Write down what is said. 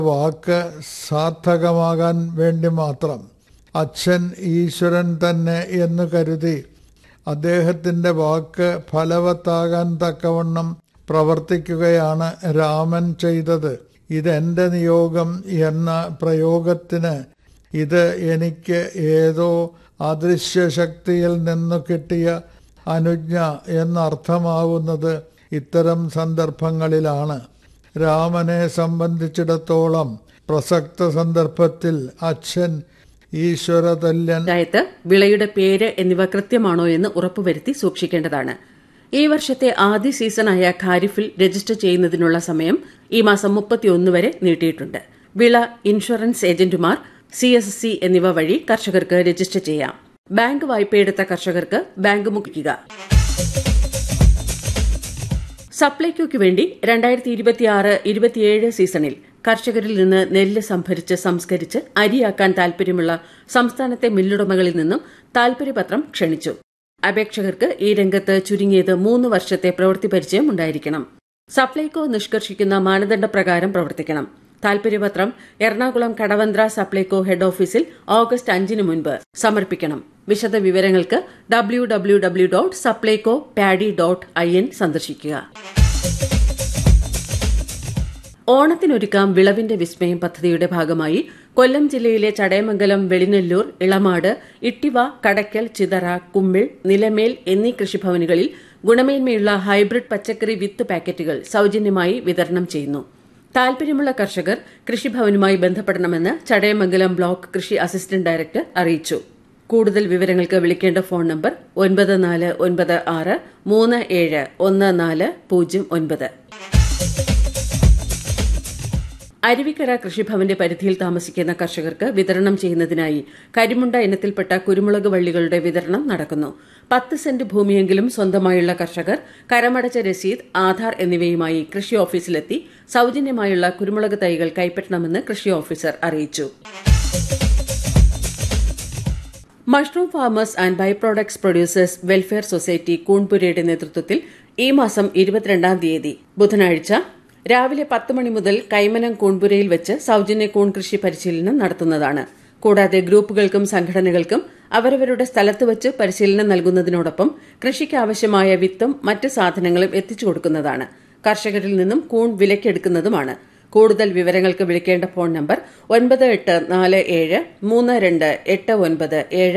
വാക്ക് സാർത്ഥകമാകാൻ വേണ്ടി മാത്രം അച്ഛൻ ഈശ്വരൻ തന്നെ എന്ന് കരുതി അദ്ദേഹത്തിന്റെ വാക്ക് ഫലവത്താകാൻ തക്കവണ്ണം പ്രവർത്തിക്കുകയാണ് രാമൻ ചെയ്തത് ഇതെന്റെ നിയോഗം എന്ന പ്രയോഗത്തിന് ഇത് എനിക്ക് ഏതോ അദൃശ്യ ശക്തിയിൽ നിന്നു കിട്ടിയ അനുജ്ഞ എന്നർത്ഥമാവുന്നത് ഇത്തരം സന്ദർഭങ്ങളിലാണ് രാമനെ സംബന്ധിച്ചിടത്തോളം പ്രസക്ത സന്ദർഭത്തിൽ അച്ഛൻ ഈശ്വരതല്യൻ പഞ്ചായത്ത് വിളയുടെ പേര് എന്നിവ കൃത്യമാണോ എന്ന് ഉറപ്പുവരുത്തി സൂക്ഷിക്കേണ്ടതാണ് ഈ വർഷത്തെ ആദ്യ സീസണായ ഖാരിഫിൽ രജിസ്റ്റർ ചെയ്യുന്നതിനുള്ള സമയം ഈ മാസം മുപ്പത്തിയൊന്ന് വരെ നീട്ടിയിട്ടുണ്ട് വിള ഇൻഷുറൻസ് ഏജന്റുമാർ സി എസ് സി എന്നിവ വഴി കർഷകർക്ക് രജിസ്റ്റർ ചെയ്യാം ബാങ്ക് വായ്പയെടുത്ത കർഷകർക്ക് ബാങ്ക് മുഖിക്കുക സപ്ലൈകോയ്ക്ക് വേണ്ടി രണ്ടായിരത്തി ഇരുപത്തിയാറ് ഇരുപത്തിയേഴ് സീസണിൽ കർഷകരിൽ നിന്ന് നെല്ല് സംഭരിച്ച് സംസ്കരിച്ച് അരിയാക്കാൻ താൽപര്യമുള്ള സംസ്ഥാനത്തെ മില്ലുടമകളിൽ നിന്നും താൽപര്യപത്രം ക്ഷണിച്ചു അപേക്ഷകർക്ക് ഈ രംഗത്ത് ചുരുങ്ങിയത് മൂന്ന് വർഷത്തെ പ്രവൃത്തി പരിചയം ഉണ്ടായിരിക്കണം സപ്ലൈകോ നിഷ്കർഷിക്കുന്ന മാനദണ്ഡപ്രകാരം പ്രവർത്തിക്കണം താൽപര്യപത്രം എറണാകുളം കടവന്ത്ര സപ്ലൈകോ ഹെഡ് ഓഫീസിൽ ഓഗസ്റ്റ് അഞ്ചിന് മുൻപ് സമർപ്പിക്കണം വിശദ വിവരങ്ങൾക്ക് W W W dot Supplyco paddy dot I N സന്ദർശിക്കുക ഓണത്തിനൊരുക്കാം വിളവിന്റെ വിസ്മയം പദ്ധതിയുടെ ഭാഗമായി കൊല്ലം ജില്ലയിലെ ചടയമംഗലം വെളിനെല്ലൂർ ഇളമാട് ഇട്ടിവ കടയ്ക്കൽ ചിതറ കുമ്മിൾ നിലമേൽ എന്നീ കൃഷിഭവനുകളിൽ ഗുണമേന്മയുള്ള ഹൈബ്രിഡ് പച്ചക്കറി വിത്ത് പാക്കറ്റുകൾ സൌജന്യമായി വിതരണം ചെയ്യുന്നു താൽപര്യമുള്ള കർഷകർ കൃഷിഭവനുമായി ബന്ധപ്പെടണമെന്ന് ചടയമംഗലം ബ്ലോക്ക് കൃഷി അസിസ്റ്റന്റ് ഡയറക്ടർ അറിയിച്ചു കൂടുതൽ വിവരങ്ങൾക്ക് വിളിക്കേണ്ട ഫോൺ നമ്പർ ഒൻപത് നാല് ഒൻപത് ആറ് മൂന്ന് ഏഴ് ഒന്ന് നാല് പൂജ്യം ഒൻപത് അരുവിക്കര കൃഷിഭവന്റെ പരിധിയിൽ താമസിക്കുന്ന കർഷകർക്ക് വിതരണം ചെയ്യുന്നതിനായി കരിമുണ്ട ഇനത്തിൽപ്പെട്ട കുരുമുളക് വള്ളികളുടെ വിതരണം നടക്കുന്നു പത്ത് സെന്റ് ഭൂമിയെങ്കിലും സ്വന്തമായുള്ള കർഷകർ കരമടച്ച രസീത് ആധാർ എന്നിവയുമായി കൃഷി ഓഫീസിലെത്തി സൌജന്യമായുള്ള കുരുമുളക് തൈകൾ കൈപ്പറ്റണമെന്ന് കൃഷി ഓഫീസർ അറിയിച്ചു mushroom farmers and by products producers welfare society കൂൺപുരയുടെ നേതൃത്വത്തിൽ ഈ മാസം ഇരുപത്തിരണ്ടാം തീയതി ബുധനാഴ്ച രാവിലെ പത്ത് മണി മുതൽ കൈമനം കൂൺപുരയിൽ വെച്ച് സൌജന്യ കൂൺ കൃഷി പരിശീലനം നടത്തുന്നതാണ് കൂടാതെ ഗ്രൂപ്പുകൾക്കും സംഘടനകൾക്കും അവരവരുടെ സ്ഥലത്ത് വെച്ച് പരിശീലനം നൽകുന്നതിനോടൊപ്പം കൃഷിക്ക് ആവശ്യമായ വിത്തും മറ്റ് സാധനങ്ങളും എത്തിച്ചു കൊടുക്കുന്നതാണ് കർഷകരിൽ നിന്നും കൂൺ വിലക്കെടുക്കുന്നതുമാണ് കൂടുതൽ വിവരങ്ങൾക്ക് വിളിക്കേണ്ട ഫോൺ നമ്പർ ഒൻപത് എട്ട് നാല് ഏഴ് മൂന്ന് രണ്ട് എട്ട് ഒൻപത് ഏഴ്